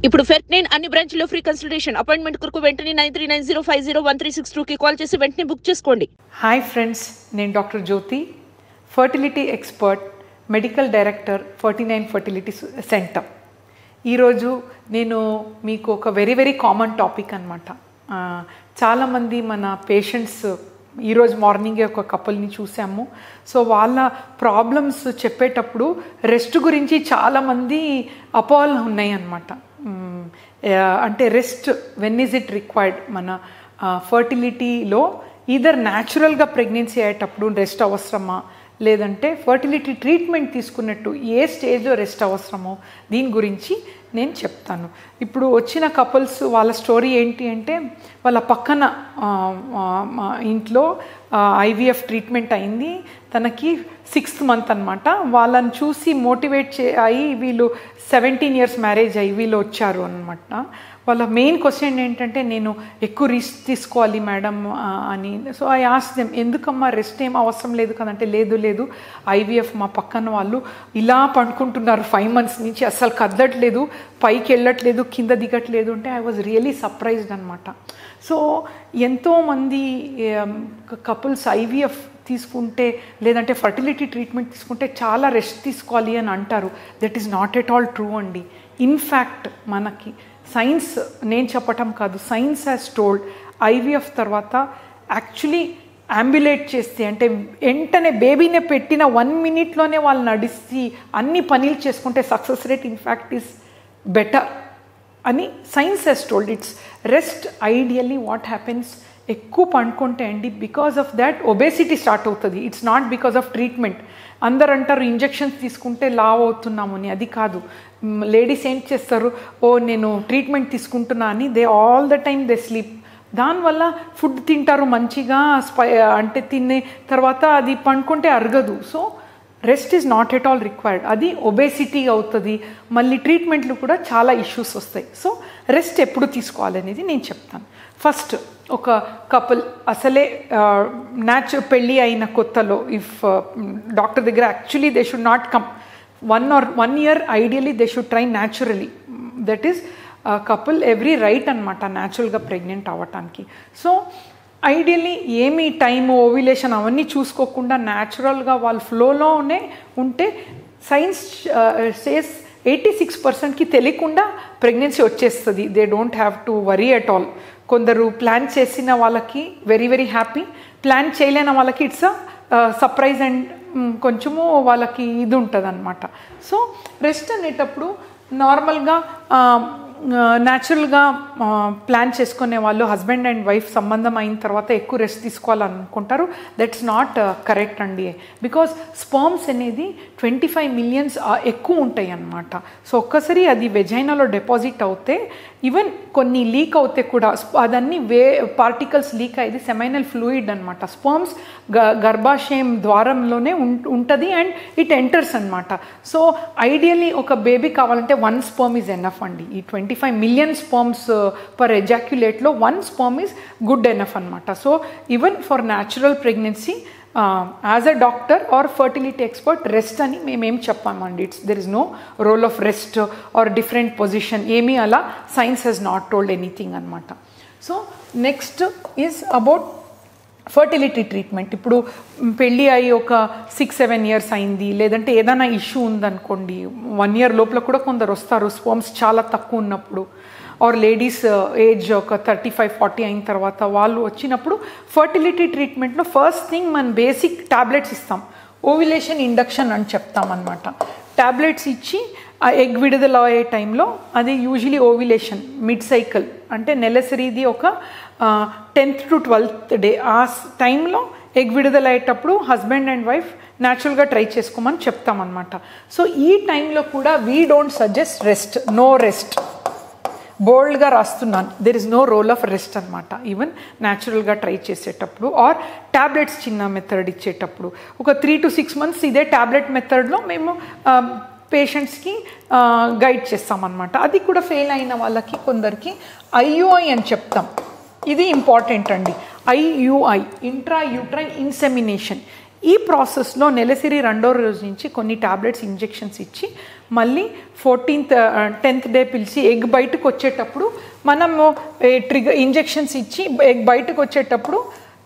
ఇప్పుడు ఫెర్టినైన్ అన్ని బ్రాంచ్లో ఫ్రీ కన్సల్టేషన్ అపాయింట్మెంట్ కొరకు వెంటనే nine three nine zero five zero one three six టూకి కాల్ చేసి వెంటనే బుక్ చేసుకోండి హాయ్ ఫ్రెండ్స్ నేను doctor Jyothi fertility expert medical director Ferty nine fertility centre ఈరోజు నేను మీకు ఒక వెరీ వెరీ కామన్ టాపిక్ అనమాట చాలామంది మన పేషెంట్స్ ఈరోజు మార్నింగే ఒక కపుల్ని చూసాము సో వాళ్ళ ప్రాబ్లమ్స్ చెప్పేటప్పుడు రెస్ట్ గురించి చాలామంది అపోహలు ఉన్నాయి అన్నమాట మ్, ఆ, అంటే rest when is it required మన ఫర్టిలిటీలో ఈధర్ న్యాచురల్గా ప్రెగ్నెన్సీ అయ్యేటప్పుడు రెస్ట్ అవసరమా లేదంటే ఫర్టిలిటీ ట్రీట్మెంట్ తీసుకున్నట్టు ఏ స్టేజ్లో రెస్ట్ అవసరమో దీని గురించి నేను చెప్తాను ఇప్పుడు వచ్చిన కపుల్స్ వాళ్ళ స్టోరీ ఏంటి అంటే వాళ్ళ పక్కన ఆ, ఆ, మా ఇంట్లో ఐవీఎఫ్ ట్రీట్మెంట్ అయింది తనకి సిక్స్త్ మంత్ అనమాట వాళ్ళని చూసి మోటివేట్ చే అయ్యి వీళ్ళు సెవెంటీన్ ఇయర్స్ మ్యారేజ్ అయ్యి వీళ్ళు వచ్చారు అనమాట వాళ్ళ మెయిన్ క్వశ్చన్ ఏంటంటే నేను ఎక్కువ రిస్క్ తీసుకోవాలి మేడం ఆ, అని సో ఐ ఆస్ దెమ్ ఎందుకమ్మా రెస్ట్ ఏం అవసరం లేదు కదంటే లేదు లేదు ఐవీఎఫ్ మా పక్కన వాళ్ళు ఇలా పండుకుంటున్నారు ఫైవ్ మంత్స్ నుంచి అస్సలు కదలట్లేదు పైకి వెళ్ళట్లేదు కింద దిగట్లేదు అంటే ఐ వాజ్ రియలీ సర్ప్రైజ్డ్ అనమాట సో ఎంతోమంది కపుల్స్ ఐవీఎఫ్ తీసుకుంటే లేదంటే ఫర్టిలిటీ ట్రీట్మెంట్ తీసుకుంటే చాలా రెస్ట్ తీసుకోవాలి అని అంటారు that is not at all true అండి ఇన్ఫ్యాక్ట్ మనకి సైన్స్ నేను చెప్పటం కాదు సైన్స్ హ్యాస్ టోల్డ్ ఐవీఎఫ్ తర్వాత యాక్చువల్లీ అంబులేట్ చేస్తే అంటే వెంటనే బేబీని పెట్టిన వన్ మినిట్లోనే వాళ్ళు నడిచి అన్ని పనులు చేసుకుంటే success rate in fact is better అని science has told it's rest ideally what happens ఎక్కువ పండుకుంటే అండి because of that obesity start అవుతుంది it's not because of treatment అందరు అంటారు ఇంజెక్షన్స్ తీసుకుంటే లావ్ అవుతున్నాము అని అది కాదు లేడీస్ ఏం చేస్తారు ఓ నేను ట్రీట్మెంట్ తీసుకుంటున్నా అని they all the time they sleep దానివల్ల ఫుడ్ తింటారు మంచిగా స్పై అంటే తినే తర్వాత అది పండుకుంటే అరగదు so rest is not at all required అది ఒబేసిటీ అవుతుంది మళ్ళీ ట్రీట్మెంట్లు కూడా చాలా ఇష్యూస్ వస్తాయి సో రెస్ట్ ఎప్పుడు తీసుకోవాలనేది నేను చెప్తాను ఫస్ట్ ఒక కపుల్ అసలే న్యాచు పెళ్ళి అయిన కొత్తలో ఇఫ్ డాక్టర్ దగ్గర actually they should not come one or one year ideally they should try naturally that is couple every right అనమాట న్యాచురల్గా ప్రెగ్నెంట్ అవ్వటానికి సో ఐడియల్లీ ఏమి టైం ఓవిలేషన్ అవన్నీ చూసుకోకుండా న్యాచురల్గా వాళ్ళ ఫ్లోలోనే ఉంటే సైన్స్ సేస్ ఎయిటీ సిక్స్ పర్సెంట్కి తెలియకుండా ప్రెగ్నెన్సీ వచ్చేస్తుంది they don't have to worry at all కొందరు ప్లాన్ చేసిన వాళ్ళకి వెరీ వెరీ హ్యాపీ ప్లాన్ చేయలేని వాళ్ళకి ఇట్స్ సర్ప్రైజ్ అండ్ కొంచెము వాళ్ళకి ఇది ఉంటుంది అనమాట సో రెస్ట్ అనేటప్పుడు నార్మల్గా న్యాచురల్గా ప్లాన్ చేసుకునే వాళ్ళు హస్బెండ్ అండ్ వైఫ్ సంబంధం అయిన తర్వాత ఎక్కువ రెస్ట్ తీసుకోవాలనుకుంటారు దట్స్ నాట్ కరెక్ట్ అండి బికాస్ స్పర్మ్స్ అనేది ట్వంటీ ఫైవ్ మిలియన్స్ ఎక్కువ ఉంటాయి అన్నమాట సో ఒక్కసారి అది వెజైనాలో డిపాజిట్ అవుతే ఈవెన్ కొన్ని లీక్ అవుతే కూడా అదన్నీ వే పార్టికల్స్ లీక్ అయ్యేది సెమైనల్ ఫ్లూయిడ్ అనమాట స్పర్మ్స్ గర్భాశయం ద్వారంలోనే ఉంటుంది అండ్ ఇట్ ఎంటర్స్ అనమాట సో ఐడియల్లీ ఒక బేబీ కావాలంటే వన్ స్పర్మ్ ఈజ్ ఎనఫ్ అండి ఈ twenty five million sperms per ఎజాక్యులేట్లో one sperm is good enough అనమాట so even for natural pregnancy as a doctor or fertility expert rest అని మేమేం చెప్పామండి it's there is no role of rest or different position ఏమీ అలా science has not told anything అనమాట so next is about fertility treatment ఇప్పుడు పెళ్ళి అయ్యి ఒక సిక్స్ సెవెన్ ఇయర్స్ అయింది లేదంటే ఏదైనా ఇష్యూ ఉందనుకోండి వన్ ఇయర్ లోపల కూడా కొందరు వస్తారు స్పోమ్స్ చాలా తక్కువ ఉన్నప్పుడు ఆర్ లేడీస్ ఏజ్ ఒక థర్టీ ఫైవ్ ఫార్టీ అయిన తర్వాత వాళ్ళు వచ్చినప్పుడు ఫర్టిలిటీ ట్రీట్మెంట్లో ఫస్ట్ థింగ్ మనం బేసిక్ టాబ్లెట్స్ ఇస్తాం ఓవిలేషన్ ఇండక్షన్ అని చెప్తామన్నమాట టాబ్లెట్స్ ఇచ్చి ఆ ఎగ్ విడుదల అయ్యే టైంలో అది యూజువలీ ఓవిలేషన్ మిడ్ సైకిల్ అంటే నెలసరిది ఒక టెన్త్ టు ట్వెల్త్ డే ఆ టైంలో ఎగ్ విడుదల అయ్యేటప్పుడు హస్బెండ్ అండ్ వైఫ్ న్యాచురల్గా ట్రై చేసుకోమని చెప్తామన్నమాట సో ఈ టైంలో కూడా we don't suggest rest no rest బోల్డ్గా రాస్తున్నాను there is no role of rest అనమాట ఈవెన్ న్యాచురల్గా ట్రై చేసేటప్పుడు ఆర్ ట్యాబ్లెట్స్ చిన్న మెథడ్ ఇచ్చేటప్పుడు ఒక త్రీ టు సిక్స్ మంత్స్ ఇదే ట్యాబ్లెట్ మెథడ్లో మేము పేషెంట్స్కి గైడ్ చేస్తామన్నమాట అది కూడా ఫెయిల్ అయిన వాళ్ళకి కొందరికి ఐయుఐ అని చెప్తాం ఇది ఇంపార్టెంట్ అండి ఐయుఐ ఇంట్రా యూట్రైన్ ఇన్సెమినేషన్ ఈ ప్రాసెస్లో నెలసిరి రెండో రోజు నుంచి కొన్ని టాబ్లెట్స్ ఇంజెక్షన్స్ ఇచ్చి మళ్ళీ ఫోర్టీన్త్ టెన్త్ డే పిలిచి ఎగ్ బయటకు వచ్చేటప్పుడు మనము ట్రిగర్ ఇంజెక్షన్స్ ఇచ్చి ఎగ్ బయటకు వచ్చేటప్పుడు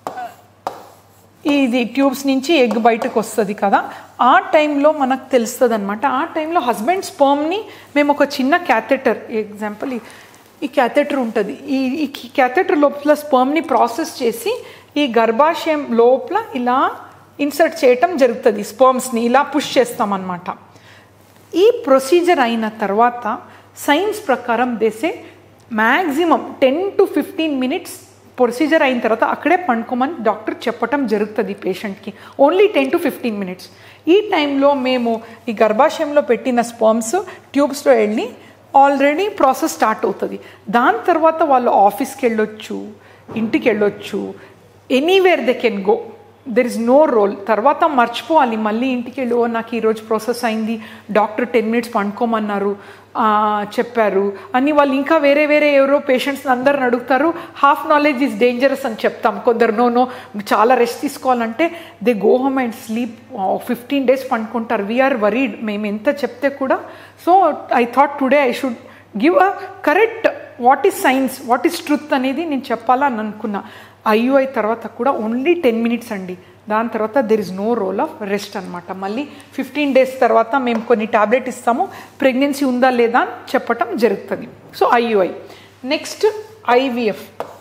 ఇది ట్యూబ్స్ నుంచి ఎగ్ బయటకు వస్తుంది కదా ఆ టైంలో మనకు తెలుస్తుంది అనమాట ఆ టైంలో హస్బెండ్ స్పర్మ్ని మేము ఒక చిన్న క్యాథెటర్ ఎగ్జాంపుల్ ఈ క్యాథెటర్ ఉంటుంది ఈ ఈ క్యాథెటర్ లోపల స్పర్మ్ని ప్రాసెస్ చేసి ఈ గర్భాశయం లోపల ఇలా ఇన్సర్ట్ చేయటం జరుగుతుంది స్పర్మ్స్ని ఇలా పుష్ చేస్తామన్నమాట ఈ ప్రొసీజర్ అయిన తర్వాత సైన్స్ ప్రకారం దేసే maximum ten to fifteen minutes procedure అయిన తర్వాత అక్కడే పండుకోమని డాక్టర్ చెప్పటం జరుగుతుంది పేషెంట్కి only ten to fifteen minutes ఈ టైంలో మేము ఈ గర్భాశయంలో పెట్టిన స్పర్మ్స్ ట్యూబ్స్లో వెళ్ళి ఆల్రెడీ ప్రాసెస్ స్టార్ట్ అవుతుంది దాని తర్వాత వాళ్ళు ఆఫీస్కి వెళ్ళొచ్చు ఇంటికి వెళ్ళొచ్చు anywhere they can go there is no role తర్వాత మర్చిపోవాలి మళ్ళీ ఇంటికి వెళ్ళి "ఓ, నాకు ఈరోజు ప్రాసెస్ అయింది డాక్టర్ టెన్ మినిట్స్ పండుకోమన్నారు ఆ, చెప్పారు అని వాళ్ళు ఇంకా వేరే వేరే ఎవరో పేషెంట్స్ అందరిని అడుగుతారు హాఫ్ నాలెడ్జ్ ఈజ్ డేంజరస్ అని చెప్తాం కొందరు నో నో చాలా రెస్ట్ తీసుకోవాలంటే they go home and sleep fifteen days పండుకుంటారు వీఆర్ వరీడ్ మేము ఎంత చెప్తే కూడా so I thought today I should give a correct what is science what is truth అనేది నేను చెప్పాలని అనుకున్నా ఐయుఐ తర్వాత కూడా ఓన్లీ టెన్ మినిట్స్ అండి దాని తర్వాత there is no role of rest అనమాట మళ్ళీ ఫిఫ్టీన్ డేస్ తర్వాత మేము కొన్ని టాబ్లెట్ ఇస్తాము ప్రెగ్నెన్సీ ఉందా లేదా అని చెప్పటం జరుగుతుంది so IUI next IVF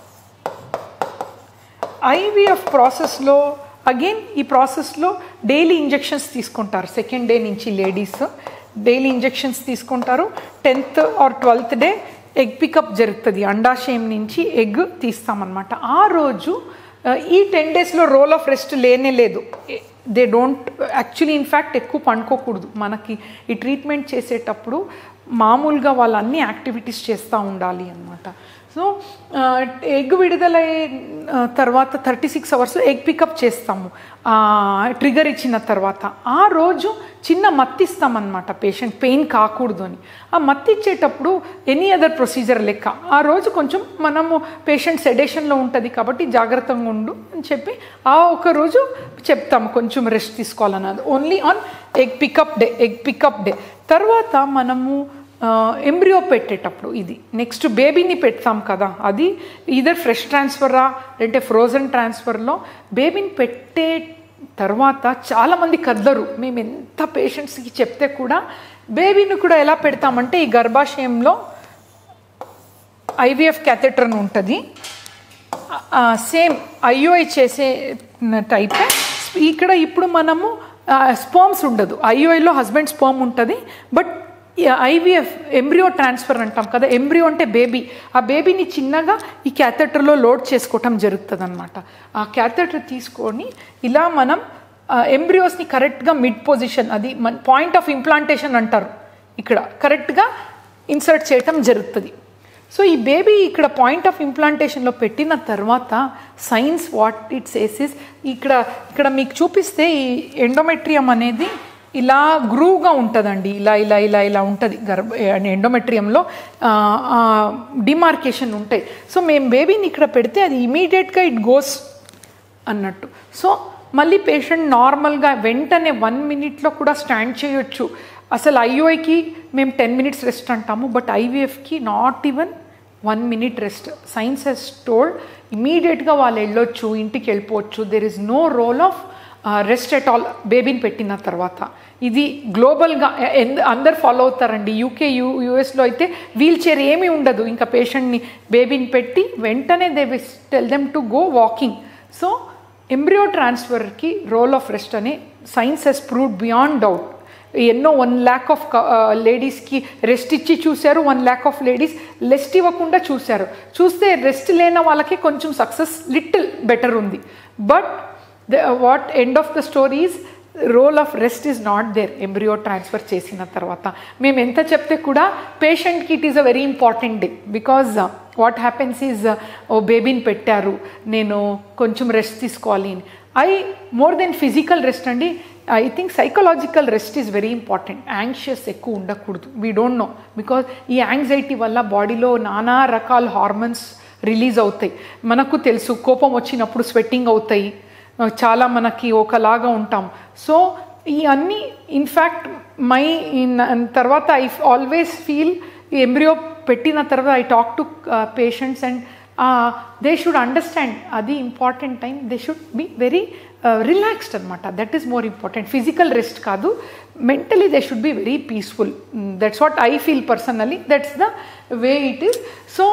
IVF ప్రాసెస్లో అగైన్ ఈ ప్రాసెస్లో డైలీ ఇంజెక్షన్స్ తీసుకుంటారు సెకండ్ డే నుంచి లేడీస్ డైలీ ఇంజెక్షన్స్ తీసుకుంటారు tenth or twelfth day egg pickup జరుగుతుంది అండాశయం నుంచి ఎగ్ తీస్తామన్నమాట ఆ రోజు ఆ, ఈ టెన్ డేస్లో రోల్ ఆఫ్ రెస్ట్ లేనే లేదు దే డోంట్ యాక్చువల్లీ ఇన్ఫ్యాక్ట్ ఎక్కువ పండుకోకూడదు మనకి ఈ ట్రీట్మెంట్ చేసేటప్పుడు మామూలుగా వాళ్ళు అన్ని యాక్టివిటీస్ చేస్తూ ఉండాలి అనమాట సో ఎగ్ విడుదలై ఆ, తర్వాత thirty six hours egg pickup చేస్తాము ట్రిగర్ ఇచ్చిన తర్వాత ఆ రోజు చిన్న మత్తి ఇస్తామన్నమాట పేషెంట్ పెయిన్ కాకూడదు అని ఆ మత్తి ఇచ్చేటప్పుడు ఎనీ అదర్ ప్రొసీజర్ లెక్క ఆ రోజు కొంచెం మనము పేషెంట్ సెడేషన్లో ఉంటుంది కాబట్టి జాగ్రత్తగా ఉండు అని చెప్పి ఆ ఒక రోజు చెప్తాము కొంచెం రెస్ట్ తీసుకోవాలన్నది only on egg pickup day egg pickup day తర్వాత మనము ఎంబ్రియో పెట్టేటప్పుడు ఇది నెక్స్ట్ బేబీని పెడతాం కదా అది ఇదర్ ఫ్రెష్ ట్రాన్స్ఫరా లేదంటే ఫ్రోజన్ ట్రాన్స్ఫర్లో బేబీని పెట్టే తర్వాత చాలామంది కదలరు మేము ఎంత పేషెంట్స్కి చెప్తే కూడా బేబీని కూడా ఎలా పెడతామంటే ఈ గర్భాశయంలో ఐవీఎఫ్ క్యాథెటర్ అని ఉంటుంది సేమ్ ఐయుఐ చేసే టైపే ఇక్కడ ఇప్పుడు మనము స్పర్మ్స్ ఉండదు ఐయుఐలో హస్బెండ్ స్పర్మ్ ఉంటుంది బట్ ఐవీఎఫ్ ఎంబ్రియో ట్రాన్స్ఫర్ అంటాం కదా ఎంబ్రియో అంటే బేబీ ఆ బేబీని చిన్నగా ఈ క్యాథెటర్లో లోడ్ చేసుకోవటం జరుగుతుంది అనమాట ఆ క్యాథెటర్ తీసుకొని ఇలా మనం ఎంబ్రియోస్ని కరెక్ట్గా మిడ్ పొజిషన్ అది మన పాయింట్ ఆఫ్ ఇంప్లాంటేషన్ అంటారు ఇక్కడ కరెక్ట్గా ఇన్సర్ట్ చేయటం జరుగుతుంది సో ఈ బేబీ ఇక్కడ పాయింట్ ఆఫ్ ఇంప్లాంటేషన్లో పెట్టిన తర్వాత సైన్స్ వాట్ ఇట్ సేసిస్ ఇక్కడ ఇక్కడ మీకు చూపిస్తే ఈ ఎండోమెట్రియం అనేది ఇలా గ్రూవ్గా ఉంటుందండి ఇలా ఇలా ఇలా ఇలా ఉంటుంది గర్భ ఎండోమెట్రియంలో డిమార్కేషన్ ఉంటాయి సో మేము బేబీని ఇక్కడ పెడితే అది ఇమీడియట్గా ఇట్ గోస్ అన్నట్టు సో మళ్ళీ పేషెంట్ నార్మల్గా వెంటనే వన్ మినిట్లో కూడా స్టాండ్ చేయొచ్చు అసలు ఐఓఐకి మేము టెన్ మినిట్స్ రెస్ట్ అంటాము బట్ ఐవీఎఫ్కి not even one minute rest science has told ఇమీడియట్గా వాళ్ళు వెళ్ళొచ్చు ఇంటికి వెళ్ళిపోవచ్చు there is no role of rest at all బేబీని పెట్టిన తర్వాత ఇది గ్లోబల్గా అందరు ఫాలో అవుతారండి యూకే యూ యూఎస్లో అయితే వీల్ చైర్ ఏమీ ఉండదు ఇంకా పేషెంట్ని బేబీని పెట్టి వెంటనే they tell them to go walking so embryo ట్రాన్స్ఫర్కి రోల్ ఆఫ్ రెస్ట్ అని science has proved beyond doubt ఎన్నో వన్ ల్యాక్ ఆఫ్ లేడీస్కి రెస్ట్ ఇచ్చి చూశారు one lakh of ladies rest ఇవ్వకుండా చూశారు చూస్తే రెస్ట్ లేని వాళ్ళకి కొంచెం సక్సెస్ లిటిల్ బెటర్ ఉంది but the what end of the stories role of rest is not there embryo transfer చేసిన తర్వాత మేము ఎంత చెప్తే కూడా పేషెంట్కి it is a very important day because what happens is oh బేబీని పెట్టారు నేను కొంచెం రెస్ట్ తీసుకోవాలి అని I more than physical rest అండి I think psychological rest is very important anxious ఎక్కువ ఉండకూడదు వీ డోంట్ నో బికాజ్ ఈ యాంగ్జైటీ వల్ల బాడీలో నానా రకాల హార్మోన్స్ రిలీజ్ అవుతాయి మనకు తెలుసు కోపం వచ్చినప్పుడు స్వెట్టింగ్ అవుతాయి చాలా మనకి ఒకలాగా ఉంటాం సో ఈ అన్ని ఇన్ఫ్యాక్ట్ మై ఇన్ తర్వాత ఐ ఆల్వేస్ ఫీల్ ఎంబ్రియో పెట్టిన తర్వాత I talk to patients and they should understand అది important time they should be very relaxed అనమాట that is more important physical rest కాదు mentally they should be very peaceful that's what I feel personally that's the way it is so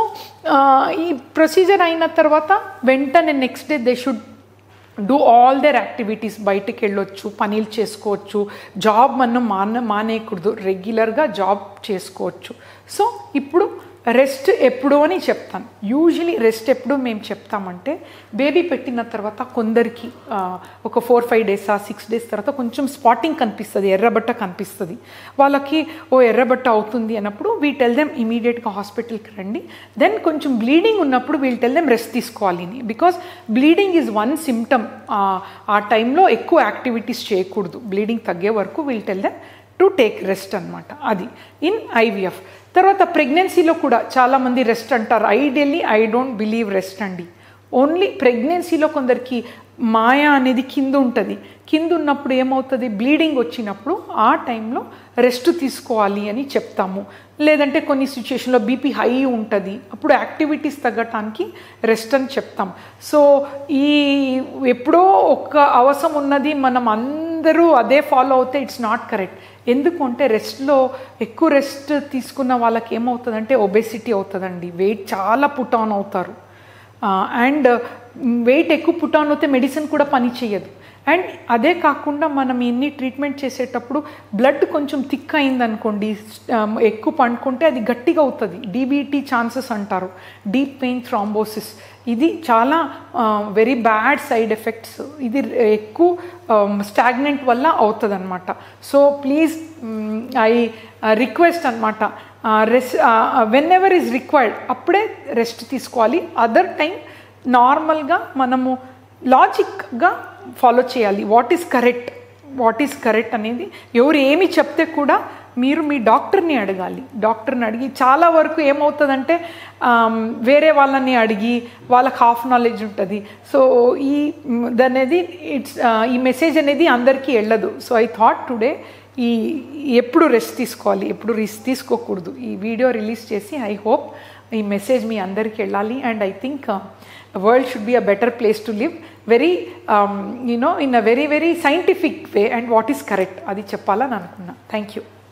ఈ procedure అయిన తర్వాత వెంటనే next day they should do all their activities బయటకు వెళ్ళొచ్చు పనులు చేసుకోవచ్చు job మనం మాన మానేయకూడదు రెగ్యులర్గా జాబ్ చేసుకోవచ్చు సో ఇప్పుడు రెస్ట్ ఎప్పుడు అని చెప్తాను యూజువలీ రెస్ట్ ఎప్పుడు మేము చెప్తామంటే బేబీ పెట్టిన తర్వాత కొందరికి ఆ, ఒక ఫోర్ ఫైవ్ డేస్ ఆ సిక్స్ డేస్ తర్వాత కొంచెం స్పాటింగ్ కనిపిస్తుంది ఎర్రబట్ట కనిపిస్తుంది వాళ్ళకి ఓ ఎర్రబట్ట అవుతుంది అన్నప్పుడు వీ టెల్ దెమ్ ఇమీడియట్గా హాస్పిటల్కి రండి దెన్ కొంచెం బ్లీడింగ్ ఉన్నప్పుడు వీళ్ళు టెల్ దెమ్ రెస్ట్ తీసుకోవాలి అని because bleeding is one symptom ఆ టైంలో ఎక్కువ యాక్టివిటీస్ చేయకూడదు బ్లీడింగ్ తగ్గే వరకు వీళ్ళు tell them to take rest అనమాట అది ఇన్ ఐవిఎఫ్ తర్వాత ప్రెగ్నెన్సీలో కూడా చాలామంది రెస్ట్ అంటారు ideally I don't believe rest అండి ఓన్లీ ప్రెగ్నెన్సీలో కొందరికి మాయ అనేది కింద ఉంటుంది కింద ఉన్నప్పుడు ఏమవుతుంది బ్లీడింగ్ వచ్చినప్పుడు ఆ టైంలో రెస్ట్ తీసుకోవాలి అని చెప్తాము లేదంటే కొన్ని సిచ్యుయేషన్లో బీపీ హై ఉంటుంది అప్పుడు యాక్టివిటీస్ తగ్గటానికి రెస్ట్ అని చెప్తాం సో ఈ ఎప్పుడో ఒక అవసరం ఉన్నది మనం అందరూ అదే ఫాలో అవుతే ఇట్స్ నాట్ కరెక్ట్ ఎందుకంటే రెస్ట్లో ఎక్కువ రెస్ట్ తీసుకున్న వాళ్ళకి ఏమవుతుందంటే ఒబెసిటీ అవుతుందండి వెయిట్ చాలా పుట్ ఆన్ అవుతారు అండ్ వెయిట్ ఎక్కువ పుట్ ఆన్ అవుతే మెడిసిన్ కూడా పని చేయదు అండ్ అదే కాకుండా మనం ఇన్ని ట్రీట్మెంట్ చేసేటప్పుడు బ్లడ్ కొంచెం థిక్ అయిందనుకోండి ఎక్కువ పండుకుంటే అది గట్టిగా అవుతుంది డీబీటీ ఛాన్సెస్ అంటారు డీప్ పెయిన్ థ్రాంబోసిస్ ఇది చాలా వెరీ బ్యాడ్ సైడ్ ఎఫెక్ట్స్ ఇది ఎక్కువ స్టాగ్నెంట్ వల్ల అవుతుంది అనమాట సో ప్లీజ్ ఐ రిక్వెస్ట్ అనమాట rest whenever is required అప్పుడే రెస్ట్ తీసుకోవాలి అదర్ టైం నార్మల్గా మనము లాజిక్గా ఫాలో చేయాలి what is correct what is correct అనేది ఎవరు ఏమి చెప్తే కూడా మీరు మీ డాక్టర్ని అడగాలి డాక్టర్ని అడిగి చాలా వరకు ఏమవుతుందంటే ఆమ్, వేరే వాళ్ళని అడిగి వాళ్ళకి హాఫ్ నాలెడ్జ్ ఉంటుంది సో ఈ దనేది ఇట్స్ ఈ మెసేజ్ అనేది అందరికీ వెళ్ళదు సో ఐ థాట్ టుడే ఈ ఎప్పుడు రెస్ట్ తీసుకోవాలి ఎప్పుడు రిస్క్ తీసుకోకూడదు ఈ వీడియో రిలీజ్ చేసి ఐ హోప్ ఈ మెసేజ్ మీ అందరికి వెళ్ళాలి and I think world should be a better place to live very you know in a very very scientific way and what is correct అది చెప్పాలని అనుకున్నా థ్యాంక్ యూ